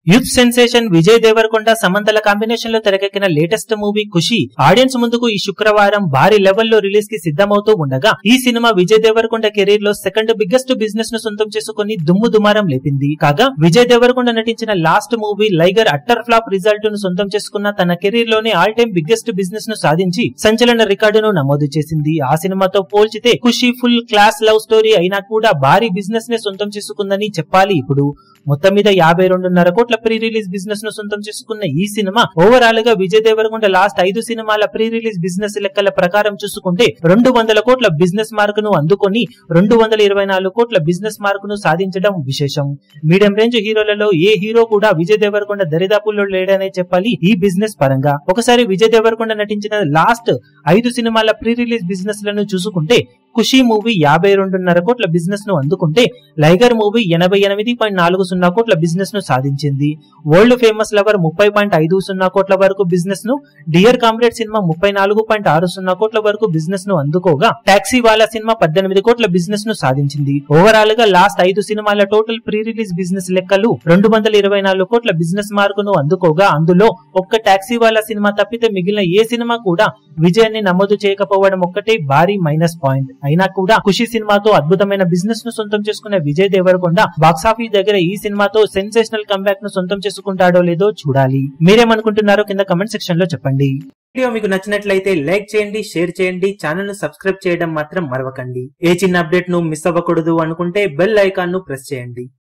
youth sensation Vijay Deverakonda సమంతల combination లో తెరకెక్కిన లేటెస్ట్ మూవీ ఖుషి ఆడియన్స్ ముందుకు ఈ శుక్రవారం భారీ లెవెల్లో రిలీజ్ కి సిద్ధమవుతూ ఉండగా ఈ సినిమా విజయ్ దేవరకొండ కెరీర్ లో సెకండ్ బిగ్గెస్ట్ బిజినెస్ ను సొంతం చేసుకుని దుమ్ము దుమారం లేపింది కాగా విజయ్ దేవరకొండ నటించిన last movie Liger utter flop result ను సొంతం చేసుకున్న తన కెరీర్ లోనే ఆల్ టైమ్ బిగ్గెస్ట్ బిజినెస్ ను సాధించి సంచలన రికార్డును నమోదు చేసింది ఆ సినిమాతో పోల్చితే Kushi full class love story అయినా కూడా భారీ బిజినెస్ నే సొంతం చేసుకుందని చెప్పాలి ఇప్పుడు మొత్తం మీద యాభై రెండున్నర కోట్ల ప్రీ రిలీజ్ బిజినెస్ ను సొంతం చేసుకున్న ఈ సినిమా ఓవరాల్ గా విజయ్ దేవరకొండ లాస్ట్ ఐదు సినిమాల ప్రీ రిలీజ్ బిజినెస్ లెక్కల ప్రకారం చూసుకుంటే రెండు వందల కోట్ల బిజినెస్ మార్క్ ను అందుకొని రెండు వందల ఇరవై నాలుగు కోట్ల బిజినెస్ మార్క్ ను సాధించడం విశేషం మీడియం రేంజ్ హీరోలలో ఏ హీరో కూడా విజయ్ దేవరకొండ దరిదాపుల్లో లేడనే చెప్పాలి ఈ బిజినెస్ పరంగా ఒకసారి విజయ్ దేవరకొండ నటించిన లాస్ట్ ఐదు సినిమాల ప్రీ రిలీజ్ బిజినెస్ లను చూసుకుంటే ఖుషి మూవీ యాభై రెండున్నర కోట్ల బిజినెస్ ను అందుకుంటే లైగర్ మూవీ ఎనభై ఎనిమిది పాయింట్ నాలుగు సున్నా కోట్ల బిజినెస్ ను సాధించింది వరల్డ్ ఫేమస్ లవర్ ముప్పై పాయింట్ ఐదు సున్నా కోట్ల వరకు బిజినెస్ ను డియర్ కామ్రేడ్ సినిమా ముప్పై నాలుగు పాయింట్ ఆరు సున్నా కోట్ల వరకు బిజినెస్ ను అందుకోగా టాక్సీ వాలా సినిమా పద్దెనిమిది కోట్ల బిజినెస్ ను సాధించింది ఓవరాల్ గా లాస్ట్ ఐదు సినిమాల టోటల్ ప్రీ రిలీజ్ బిజినెస్ లెక్కలు రెండు వందల ఇరవై నాలుగు కోట్ల బిజినెస్ మార్కును అందుకోగా అందులో ఒక్క టాక్సీ వాలా సినిమా తప్పితే మిగిలిన ఏ సినిమా కూడా విజయాన్ని నమోదు చేయకపోవడం ఒక్కటే భారీ మైనస్ పాయింట్ అయినా కూడా ఖుషి సినిమాతో అద్భుతమైన బిజినెస్ ను సొంతం చేసుకున్న విజయ్ దేవరకొండ బాక్సాఫీస్ దగ్గర ఈ సినిమాతో సెన్సేషనల్ కంబ్యాక్ ను సొంతం చేసుకుంటాడో లేదో చూడాలి మీరేమనుకుంటున్నారో కింద కమెంట్ సెక్షన్ లో చెప్పండి వీడియో మీకు నచ్చినట్లయితే లైక్ చేయండి షేర్ చేయండి ఛానల్ ను సబ్స్క్రైబ్ చేయడం మాత్రం మరవకండి ఏ చిన్న అప్డేట్ ను మిస్ అవ్వకూడదు అనుకుంటే బెల్ ఐకాన్ ను ప్రెస్ చేయండి